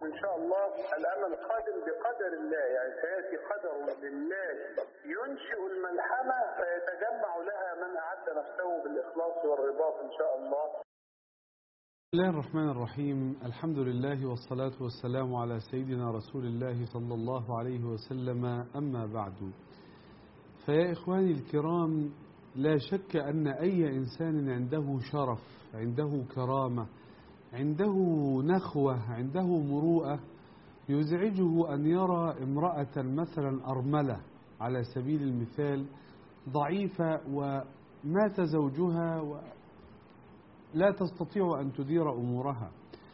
إن شاء الله الأمل قادم بقدر الله يعني سيأتي قدر لله ينشئ الملحمة فيتجمع لها من أعد نفسه بالإخلاص والرباط إن شاء الله بسم الله الرحمن الرحيم الحمد لله والصلاة والسلام على سيدنا رسول الله صلى الله عليه وسلم أما بعد فيا إخواني الكرام لا شك أن أي إنسان عنده شرف عنده كرامة عنده نخوة عنده مروءة يزعجه أن يرى امرأة مثلا أرملة على سبيل المثال ضعيفة ومات زوجها ولا تستطيع أن تدير أمورها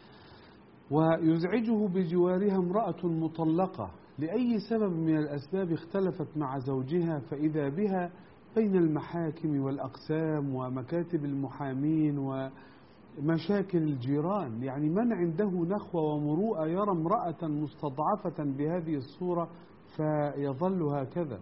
ويزعجه بجوارها امرأة مطلقة لأي سبب من الأسباب اختلفت مع زوجها فإذا بها بين المحاكم والأقسام ومكاتب المحامين ومشاكل الجيران يعني من عنده نخوة ومروءة يرى امرأة مستضعفة بهذه الصورة فيظل هكذا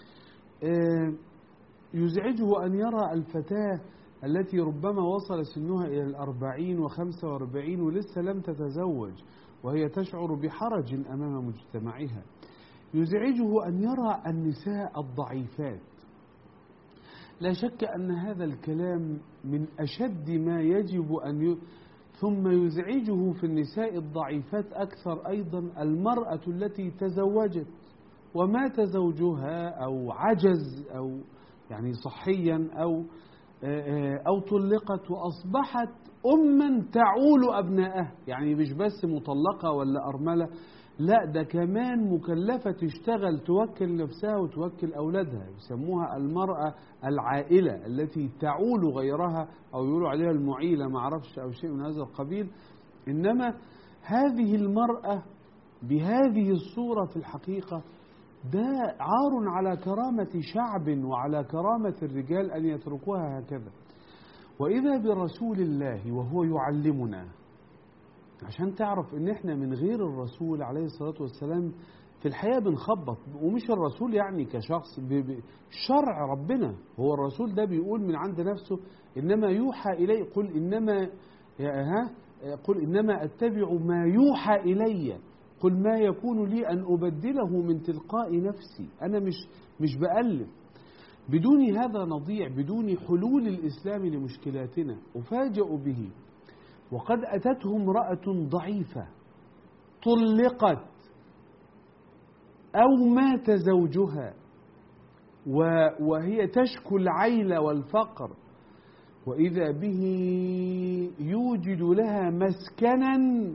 يزعجه أن يرى الفتاة التي ربما وصل سنها إلى الأربعين وخمسة واربعين ولسه لم تتزوج وهي تشعر بحرج أمام مجتمعها يزعجه أن يرى النساء الضعيفات لا شك أن هذا الكلام من أشد ما يجب أن ي... ثم يزعجه في النساء الضعيفات أكثر أيضا المرأة التي تزوجت ومات زوجها أو عجز أو يعني صحيا أو أو طلقت وأصبحت أما تعول أبنائها يعني مش بس مطلقة ولا أرملة لا ده كمان مكلفة تشتغل توكل نفسها وتوكل أولادها يسموها المرأة العائلة التي تعول غيرها أو يقولوا عليها المعيلة ما أعرفش أو شيء من هذا القبيل إنما هذه المرأة بهذه الصورة في الحقيقة ده عار على كرامة شعب وعلى كرامة الرجال أن يتركوها هكذا وإذا برسول الله وهو يعلمنا عشان تعرف ان احنا من غير الرسول عليه الصلاة والسلام في الحياة بنخبط ومش الرسول يعني كشخص شرع ربنا هو الرسول ده بيقول من عند نفسه انما يوحى الي قل انما ها قل انما اتبع ما يوحى الي قل ما يكون لي ان ابدله من تلقاء نفسي انا مش مش بالف بدون هذا نضيع بدون حلول الاسلام لمشكلاتنا افاجئ به وقد أتته امرأة ضعيفة طلقت أو مات زوجها وهي تشكو العيل والفقر وإذا به يوجد لها مسكنا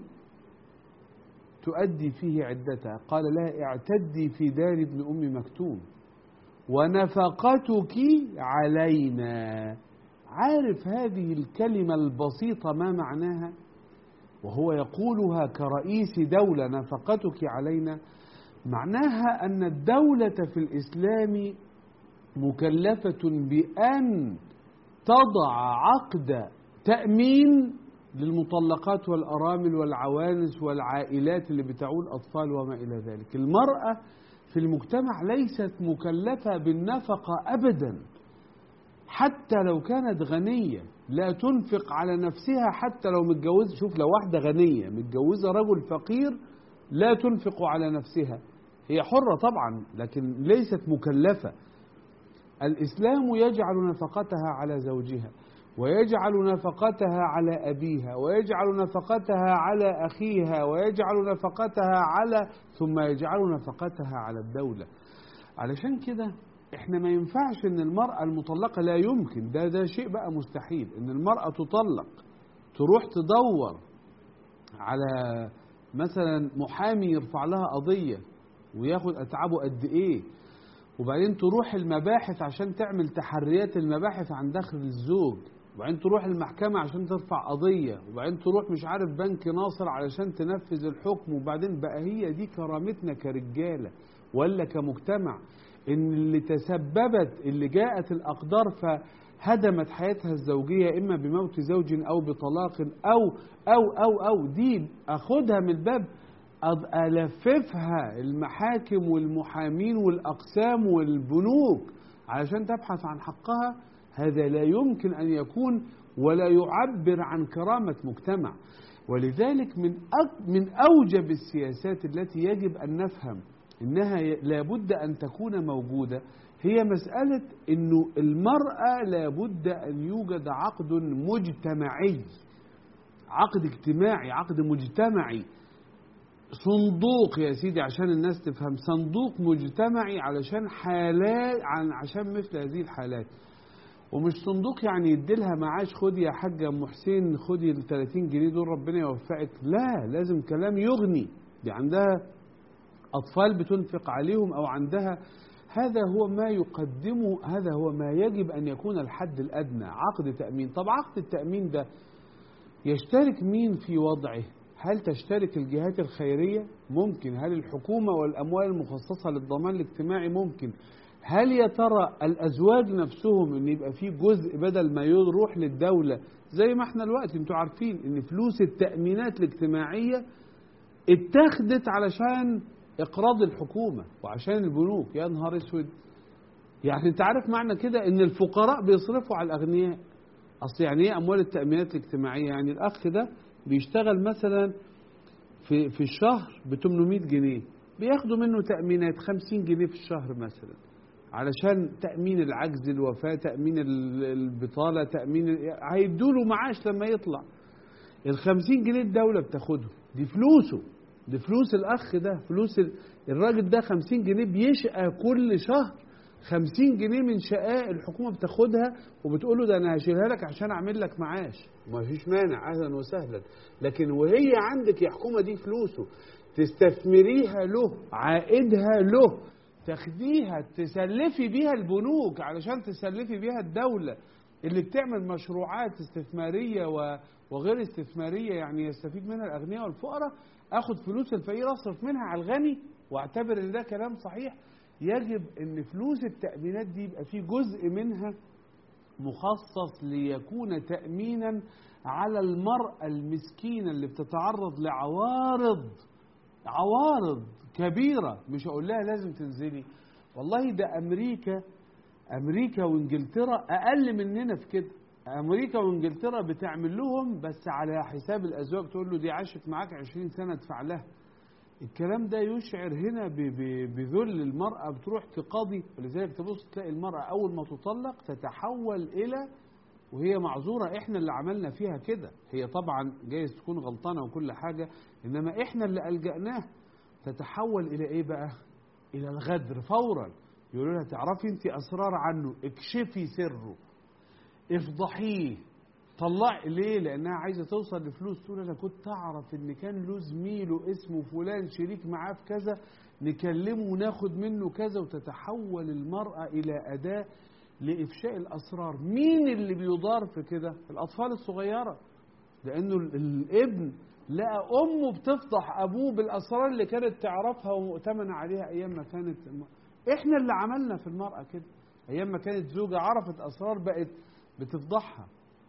تؤدي فيه عدتها قال لها اعتدي في دار ابن أم مكتوم ونفقتك علينا عارف هذه الكلمة البسيطة ما معناها وهو يقولها كرئيس دولة نفقتك علينا معناها أن الدولة في الإسلام مكلفة بأن تضع عقد تأمين للمطلقات والأرامل والعوانس والعائلات اللي بتعول أطفال وما إلى ذلك المرأة في المجتمع ليست مكلفة بالنفقة أبداً حتى لو كانت غنية لا تنفق على نفسها حتى لو متجوزة شوف لو واحدة غنية متجوزة رجل فقير لا تنفق على نفسها هي حرة طبعا لكن ليست مكلفة الإسلام يجعل نفقتها على زوجها ويجعل نفقتها على أبيها ويجعل نفقتها على أخيها ويجعل نفقتها على ثم يجعل نفقتها على الدولة علشان كده احنا ما ينفعش ان المرأة المطلقة لا يمكن ده ده شيء بقى مستحيل ان المرأة تطلق تروح تدور على مثلا محامي يرفع لها قضية وياخد اتعابه قد ايه وبعدين تروح المباحث عشان تعمل تحريات المباحث عن دخل الزوج وبعدين تروح المحكمة عشان ترفع قضية وبعدين تروح مش عارف بنك ناصر علشان تنفذ الحكم وبعدين بقى هي دي كرامتنا كرجالة ولا كمجتمع ان اللي تسببت اللي جاءت الاقدار فهدمت حياتها الزوجيه اما بموت زوج او بطلاق او او او او دي اخدها من الباب الففها المحاكم والمحامين والاقسام والبنوك علشان تبحث عن حقها هذا لا يمكن ان يكون ولا يعبر عن كرامه مجتمع ولذلك من أك- من أوجب السياسات التي يجب أن نفهم إنها ي- لابد أن تكون موجودة هي مسألة إنه المرأة لابد أن يوجد عقد مجتمعي عقد اجتماعي عقد مجتمعي صندوق يا سيدي عشان الناس تفهم صندوق مجتمعي علشان حالات عن عشان مثل هذه الحالات ومش صندوق يعني يديلها معاش خدي يا حاجة أم حسين خدي ال 30 جنيه دول ربنا يوفقك لا لازم كلام يغني دي عندها أطفال بتنفق عليهم أو عندها هذا هو ما يقدمه هذا هو ما يجب أن يكون الحد الأدنى عقد تأمين طب عقد التأمين ده يشترك مين في وضعه هل تشترك الجهات الخيرية ممكن هل الحكومة والأموال المخصصة للضمان الاجتماعي ممكن هل يا ترى الأزواج نفسهم أن يبقى في جزء بدل ما يروح للدولة زي ما احنا الوقت انتوا عارفين ان فلوس التأمينات الاجتماعية اتخذت علشان اقراض الحكومة وعشان البنوك يا نهار اسود يعني انت عارف معنى كده ان الفقراء بيصرفوا على الاغنياء اصل يعني ايه اموال التأمينات الاجتماعية يعني الاخ ده بيشتغل مثلا في في الشهر ب 800 جنيه بياخدوا منه تأمينات 50 جنيه في الشهر مثلا علشان تأمين العجز الوفاة تأمين ال- البطالة تأمين ال- هيدوا له معاش لما يطلع ال 50 جنيه الدولة بتاخده دي فلوسه دي فلوس الأخ ده فلوس ال- الراجل ده 50 جنيه بيشقى كل شهر 50 جنيه من شقاء الحكومة بتاخدها وبتقول له ده أنا هشيلها لك عشان أعمل لك معاش ما فيش مانع أهلا وسهلا لكن وهي عندك يا حكومة دي فلوسه تستثمريها له عائدها له تاخديها تسلفي بيها البنوك علشان تسلفي بيها الدولة اللي بتعمل مشروعات استثمارية و- وغير استثمارية يعني يستفيد منها الأغنياء والفقراء أخد فلوس الفقير أصرف منها على الغني واعتبر إن ده كلام صحيح يجب إن فلوس التأمينات دي يبقى في جزء منها مخصص ليكون تأمينا على المرأة المسكينة اللي بتتعرض لعوارض عوارض كبيرة مش هقول لها لازم تنزلي والله ده أمريكا أمريكا وإنجلترا أقل مننا في كده أمريكا وإنجلترا بتعمل لهم بس على حساب الأزواج تقول له دي عاشت معاك 20 سنة ادفع لها الكلام ده يشعر هنا ب- ب- بذل المرأة بتروح تقاضي ولذلك تبص تلاقي المرأة أول ما تطلق تتحول إلى وهي معذورة احنا اللي عملنا فيها كده هي طبعا جايز تكون غلطانة وكل حاجة انما احنا اللي ألجأناها تتحول الى ايه بقى الى الغدر فورا يقولوا لها تعرفي انت اسرار عنه اكشفي سره افضحيه طلع ليه لانها عايزه توصل لفلوس تقول انا كنت اعرف ان كان له زميله اسمه فلان شريك معاه في كذا نكلمه وناخد منه كذا وتتحول المراه الى اداه لافشاء الاسرار مين اللي بيضار في كده الاطفال الصغيره لانه ال- الابن لقى امه بتفضح ابوه بالاسرار اللي كانت تعرفها ومؤتمنه عليها ايام ما كانت احنا اللي عملنا في المراه كده ايام ما كانت زوجه عرفت اسرار بقت بتفضحها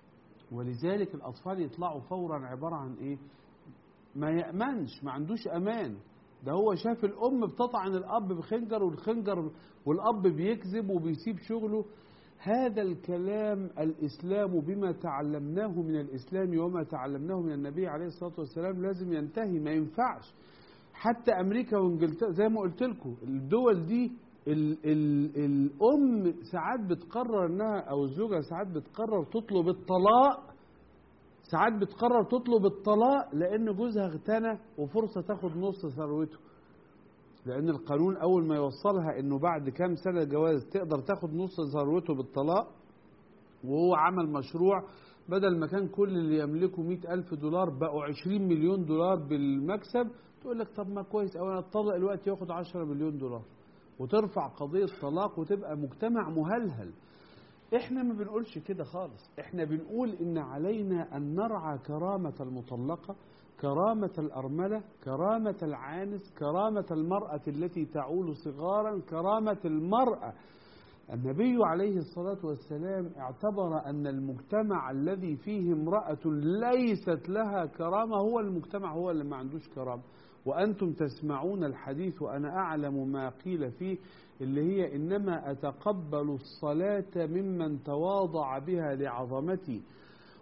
ولذلك الاطفال يطلعوا فورا عباره عن ايه ما يامنش ما عندوش امان ده هو شاف الام بتطعن الاب بخنجر والخنجر والاب بيكذب وبيسيب شغله هذا الكلام الاسلام بما تعلمناه من الاسلام وما تعلمناه من النبي عليه الصلاه والسلام لازم ينتهي ما ينفعش حتى امريكا وانجلترا زي ما قلت لكم الدول دي ال ال الام ساعات بتقرر انها او الزوجه ساعات بتقرر تطلب الطلاق ساعات بتقرر تطلب الطلاق لان جوزها اغتنى وفرصه تاخد نص ثروته لان القانون اول ما يوصلها انه بعد كام سنه جواز تقدر تاخد نص ثروته بالطلاق وهو عمل مشروع بدل ما كان كل اللي يملكه مئة ألف دولار بقوا عشرين مليون دولار بالمكسب تقول لك طب ما كويس أو أنا أتطلق الوقت ياخد عشرة مليون دولار وترفع قضية طلاق وتبقى مجتمع مهلهل احنا ما بنقولش كده خالص احنا بنقول ان علينا ان نرعى كرامة المطلقة كرامة الأرملة كرامة العانس كرامة المرأة التي تعول صغارا كرامة المرأة النبي عليه الصلاة والسلام اعتبر أن المجتمع الذي فيه امرأة ليست لها كرامة هو المجتمع هو اللي ما عندوش كرامة وأنتم تسمعون الحديث وأنا أعلم ما قيل فيه اللي هي إنما أتقبل الصلاة ممن تواضع بها لعظمتي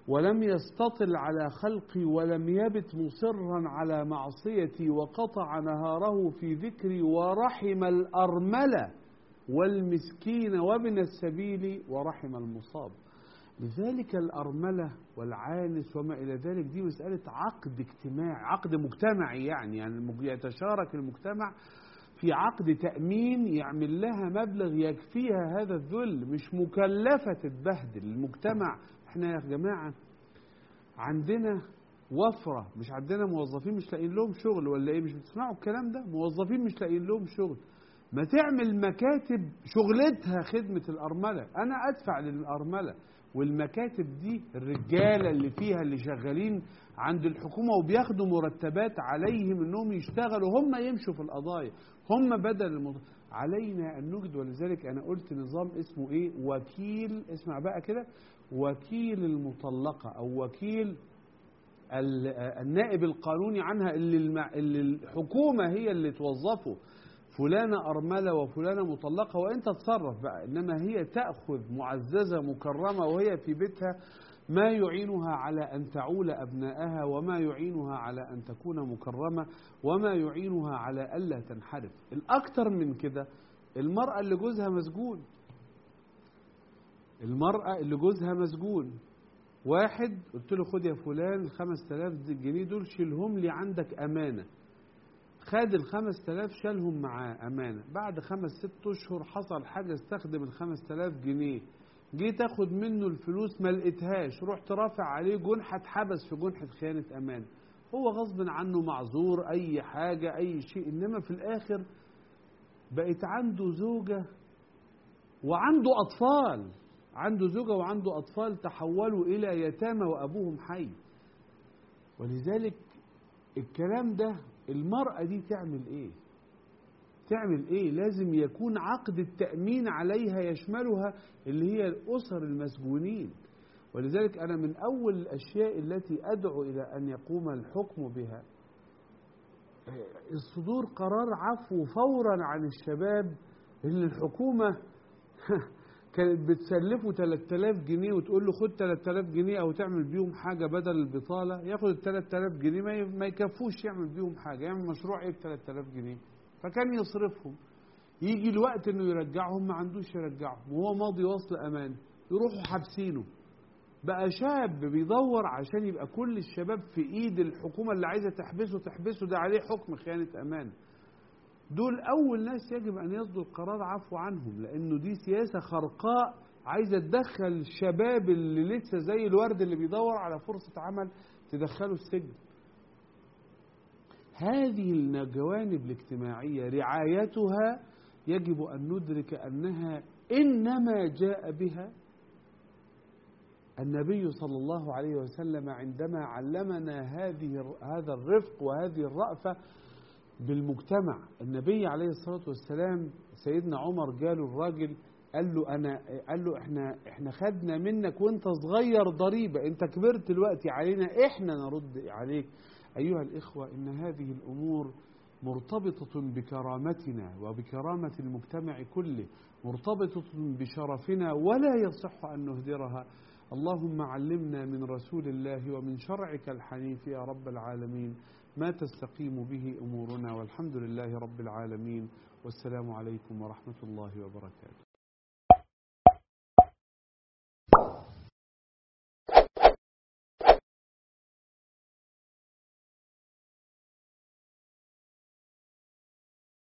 ولم يستطل على خلقي ولم يبت مصرا على معصيتي وقطع نهاره في ذكري ورحم الأرملة والمسكين وابن السبيل ورحم المصاب لذلك الأرملة والعانس وما إلى ذلك دي مسألة عقد اجتماعي عقد مجتمعي يعني يعني يتشارك المجتمع في عقد تأمين يعمل لها مبلغ يكفيها هذا الذل مش مكلفة تتبهدل المجتمع احنا يا جماعة عندنا وفرة مش عندنا موظفين مش لاقيين لهم شغل ولا ايه مش بتسمعوا الكلام ده موظفين مش لاقيين لهم شغل ما تعمل مكاتب شغلتها خدمة الأرملة أنا أدفع للأرملة والمكاتب دي الرجالة اللي فيها اللي شغالين عند الحكومة وبياخدوا مرتبات عليهم انهم يشتغلوا هم يمشوا في القضايا هم بدل المض... علينا ان نجد ولذلك انا قلت نظام اسمه ايه وكيل اسمع بقى كده وكيل المطلقة او وكيل النائب القانوني عنها اللي, المع... اللي الحكومة هي اللي توظفه فلانة أرملة وفلانة مطلقة وأنت تصرف بقى إنما هي تأخذ معززة مكرمة وهي في بيتها ما يعينها على أن تعول أبنائها وما يعينها على أن تكون مكرمة وما يعينها على ألا تنحرف الأكثر من كده المرأة اللي جوزها مسجون المرأة اللي جوزها مسجون واحد قلت له خد يا فلان الخمس تلاف جنيه دول شيلهم لي عندك أمانة خد الخمس تلاف شالهم معاه أمانة بعد خمس ست أشهر حصل حاجة استخدم الخمس تلاف جنيه جيت اخد منه الفلوس ما لقيتهاش رحت رافع عليه جنحة اتحبس في جنحة خيانة أمانة هو غصب عنه معذور أي حاجة أي شيء إنما في الآخر بقت عنده زوجة وعنده أطفال عنده زوجة وعنده أطفال تحولوا إلى يتامى وأبوهم حي ولذلك الكلام ده المرأة دي تعمل ايه تعمل ايه لازم يكون عقد التأمين عليها يشملها اللي هي الأسر المسجونين ولذلك أنا من أول الأشياء التي أدعو إلى أن يقوم الحكم بها الصدور قرار عفو فورا عن الشباب اللي الحكومة كانت بتسلفه 3000 جنيه وتقول له خد 3000 جنيه او تعمل بيهم حاجه بدل البطاله ياخد ال 3000 جنيه ما يكفوش يعمل بيهم حاجه يعمل مشروع ايه ب 3000 جنيه فكان يصرفهم يجي الوقت انه يرجعهم ما عندوش يرجعهم وهو ماضي وصل امان يروحوا حابسينه بقى شاب بيدور عشان يبقى كل الشباب في ايد الحكومه اللي عايزه تحبسه تحبسه ده عليه حكم خيانه امان دول أول ناس يجب أن يصدر قرار عفو عنهم لأنه دي سياسة خرقاء عايزة تدخل الشباب اللي لسه زي الورد اللي بيدور على فرصة عمل تدخله السجن هذه الجوانب الاجتماعية رعايتها يجب أن ندرك أنها إنما جاء بها النبي صلى الله عليه وسلم عندما علمنا هذه هذا الرفق وهذه الرأفة بالمجتمع النبي عليه الصلاة والسلام سيدنا عمر قالوا الراجل قال له أنا قال له إحنا إحنا خدنا منك وأنت صغير ضريبة أنت كبرت دلوقتي علينا إحنا نرد عليك أيها الإخوة إن هذه الأمور مرتبطة بكرامتنا وبكرامة المجتمع كله مرتبطة بشرفنا ولا يصح أن نهدرها اللهم علمنا من رسول الله ومن شرعك الحنيف يا رب العالمين ما تستقيم به أمورنا والحمد لله رب العالمين والسلام عليكم ورحمة الله وبركاته